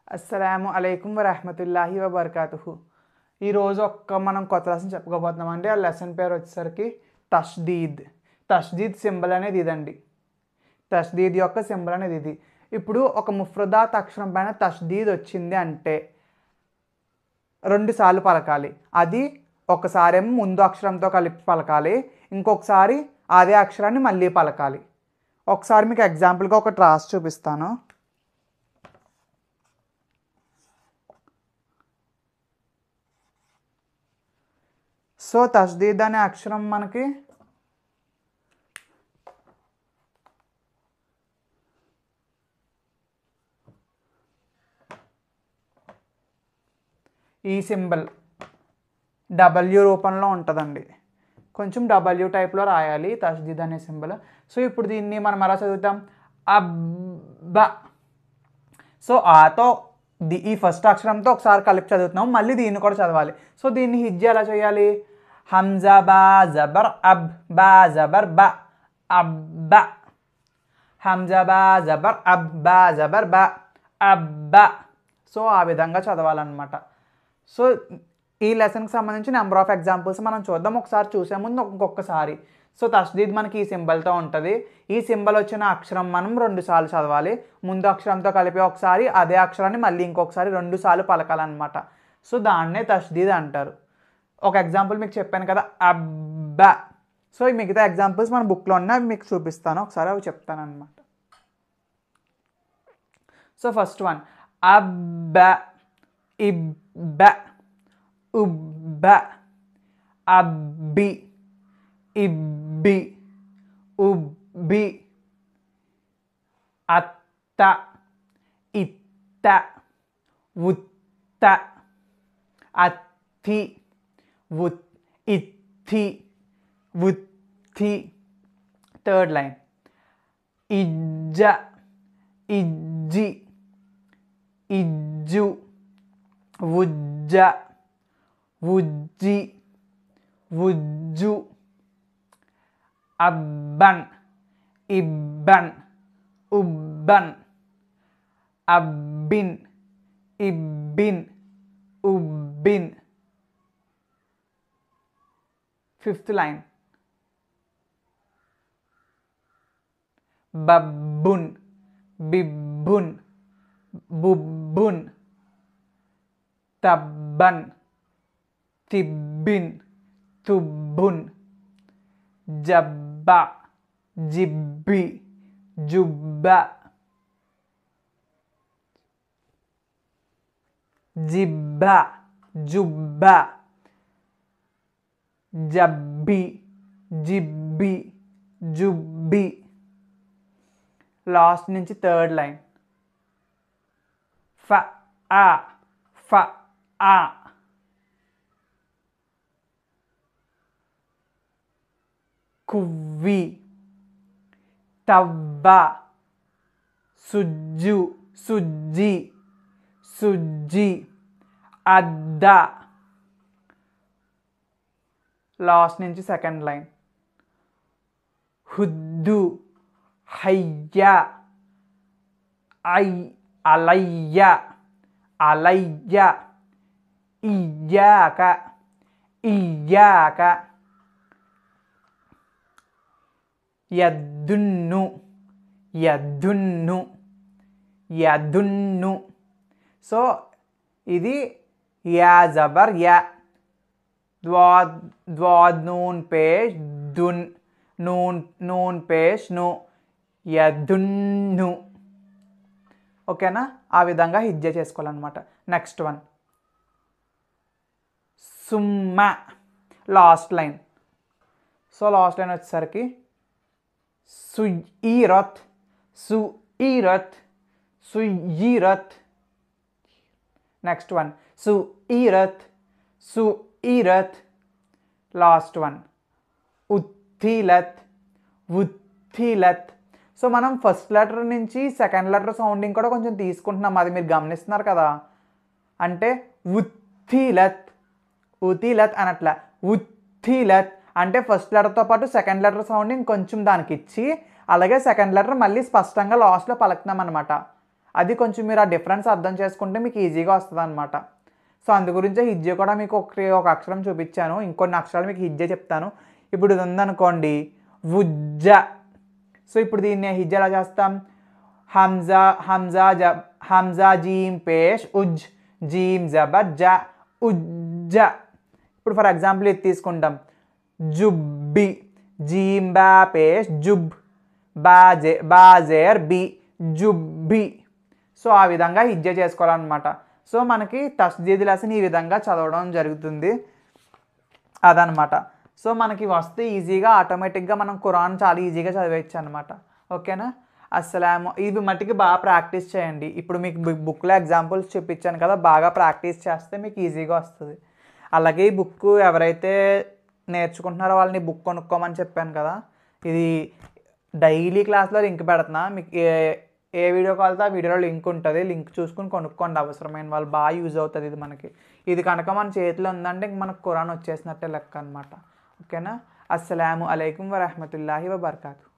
అస్సలాము అలైకుం వరహమతుల్లాహి వబర్కాతుహు ఈరోజు ఒక్క మనం కొత్త లెసన్ చెప్పుకోబోతున్నాం అండి ఆ లెసన్ పేరు వచ్చేసరికి తష్దీద్ తష్దీద్ సింబల్ అనేది ఇదండి తష్దీద్ యొక్క సింబల్ అనేది ఇది ఇప్పుడు ఒక ముఫ్రదాత్ అక్షరం పైన తష్దీద్ వచ్చింది అంటే రెండు సార్లు పలకాలి అది ఒకసారి ఏమో ముందు అక్షరంతో కలిపి పలకాలి ఇంకొకసారి అదే అక్షరాన్ని మళ్ళీ పలకాలి ఒకసారి మీకు ఎగ్జాంపుల్గా ఒకటి రాసి చూపిస్తాను సో తస్దీద్ అనే అక్షరం మనకి ఈ సింబల్ డబ్ల్యూ రూపంలో ఉంటుందండి కొంచెం డబ్ల్యూ టైప్లో రాయాలి తస్దీద్ అనే సింబల్ సో ఇప్పుడు దీన్ని మనం ఎలా చదువుతాం అబ్బ సో ఆతో ది ఈ ఫస్ట్ అక్షరంతో ఒకసారి కలిపి చదువుతున్నాం మళ్ళీ దీన్ని కూడా చదవాలి సో దీన్ని హిజ్జా ఎలా చేయాలి హంజా బా జబర్ అబ్ బా జబర్ బ అబ్బ హంజా బా జబర్ అబ్ బా జబర్ బ అబ్బ సో ఆ విధంగా చదవాలన్నమాట సో ఈ లెసన్కి సంబంధించి నెంబర్ ఆఫ్ ఎగ్జాంపుల్స్ మనం చూద్దాం ఒకసారి చూసే ముందు ఇంకొకసారి సో తస్దీద్ మనకి ఈ సింబల్తో ఉంటుంది ఈ సింబల్ వచ్చిన అక్షరం మనం రెండు సార్లు చదవాలి ముందు అక్షరంతో కలిపి ఒకసారి అదే అక్షరాన్ని మళ్ళీ ఇంకొకసారి రెండు సార్లు పలకాలన్నమాట సో దాన్నే తస్దీద్ అంటారు ఒక ఎగ్జాంపుల్ మీకు చెప్పాను కదా అబ్బా సో ఈ మిగతా ఎగ్జాంపుల్స్ మన బుక్లో ఉన్నాయి అవి మీకు చూపిస్తాను ఒకసారి అవి చెప్తాను అనమాట సో ఫస్ట్ వన్ అబ్బ ఇబ్బ ఉబ్బ అబ్బి ఇబ్బి ఉబ్బి అత్త ఇత్త ఉత్త అత్తి ఉత్ ఇత్తి ఉత్తి థర్డ్ లైన్ ఇజ్జ ఇజ్జి ఇజ్జు ఉజ్జ ఉజ్జి ఉజ్జు అబ్బన్ ఇబ్బన్ ఉబ్బన్ అబ్బిన్ ఇబ్బిన్ ఉబ్బిన్ ఫిఫ్త్ లైన్ బబ్బున్ బిబ్బున్ బుబ్బున్ తబ్బన్ తిబ్బిన్ తుబ్బున్ జబ్బ జిబ్బి జుబ్బ జిబ్బ జుబ్బ జబ్బి జిబ్బి జుబ్బి లాస్ట్ నుంచి థర్డ్ లైన్ ఫ ఆ ఫ ఆ కువ్వి తవ్వ సుజ్జు సుజ్జి సుజ్జి అద్ద లాస్ట్ నుంచి సెకండ్ లైన్ హుద్దు హయ్య ఐ అలయ్య అలయ్య ఇయ్యాక ఇయ్యాక యద్దున్ను యద్దున్ను యదున్ను సో ఇది యా జబర్ యా ద్వాద్ ద్వాద్ నూన్ పేష్ దున్ నూన్ నూన్ పేష్ ను యదున్ను ఓకేనా ఆ విధంగా హిజ్జ చేసుకోవాలన్నమాట నెక్స్ట్ వన్ సుమ్మ last line so last line వచ్చేసరికి సుఈరత్ సుఈరత్ సుఈరత్ నెక్స్ట్ వన్ సుఈరత్ సుఈరత్ లాస్ట్ వన్ ఉత్థిలత్ ఉత్థిలత్ సో మనం ఫస్ట్ లెటర్ నుంచి సెకండ్ లెటర్ సౌండింగ్ కూడా కొంచెం తీసుకుంటున్నాం అది మీరు గమనిస్తున్నారు కదా అంటే ఉత్థిలత్ ఉతిలత్ అనట్ల ఉత్థిలత్ అంటే ఫస్ట్ లెటర్తో పాటు సెకండ్ లెటర్ సౌండింగ్ కొంచెం దానికి ఇచ్చి అలాగే సెకండ్ లెటర్ మళ్ళీ స్పష్టంగా లాస్ట్లో పలుకుతున్నాం అనమాట అది కొంచెం మీరు ఆ డిఫరెన్స్ అర్థం చేసుకుంటే మీకు ఈజీగా వస్తుంది అనమాట సో అందు గురించే హిజ్జే కూడా మీకు ఒక ఒక అక్షరం చూపించాను ఇంకొన్ని అక్షరాలు మీకు హిజ్జే చెప్తాను ఇప్పుడు ఇది ఉందనుకోండి ఉజ్జ సో ఇప్పుడు దీన్ని హిజ్జ ఎలా చేస్తాం హంజా హంజా జ హంజా జీమ్ పేష్ ఉజ్ జీమ్ జబర్ జ ఉజ్జ ఇప్పుడు ఫర్ ఎగ్జాంపుల్ ఇది తీసుకుంటాం జుబ్బి జీమ్ బా పేష్ జుబ్ బాజే బాజేర్ బి జుబ్బి సో ఆ విధంగా హిజ్జ చేసుకోవాలన్నమాట సో మనకి తస్జీద్ లెసన్ ఈ విధంగా చదవడం జరుగుతుంది అదనమాట సో మనకి వస్తే ఈజీగా ఆటోమేటిక్గా మనం ఖురాన్ చాలా ఈజీగా చదివేయచ్చు అనమాట ఓకేనా అస్సలాము ఇవి మట్టికి బాగా ప్రాక్టీస్ చేయండి ఇప్పుడు మీకు బు- బుక్లో ఎగ్జాంపుల్స్ చూపించాను కదా బాగా ప్రాక్టీస్ చేస్తే మీకు ఈజీగా వస్తుంది అలాగే ఈ బుక్ ఎవరైతే నేర్చుకుంటున్నారో వాళ్ళని బుక్ కొనుక్కోమని చెప్పాను కదా ఇది డైలీ క్లాస్లో లింక్ పెడుతున్నా మీకు ఏ ఏ వీడియో కాల్తో ఆ వీడియోలో లింక్ ఉంటుంది లింక్ చూసుకుని కొనుక్కోండి అవసరమైన వాళ్ళు బాగా యూజ్ అవుతుంది ఇది మనకి ఇది కనుక మన చేతిలో ఉందంటే ఇంక మనకు ఖురాన్ వచ్చేసినట్టే లెక్క అనమాట ఓకేనా అస్సలాము అలైకుం వరహమతుల్లాహి వబర్కాతు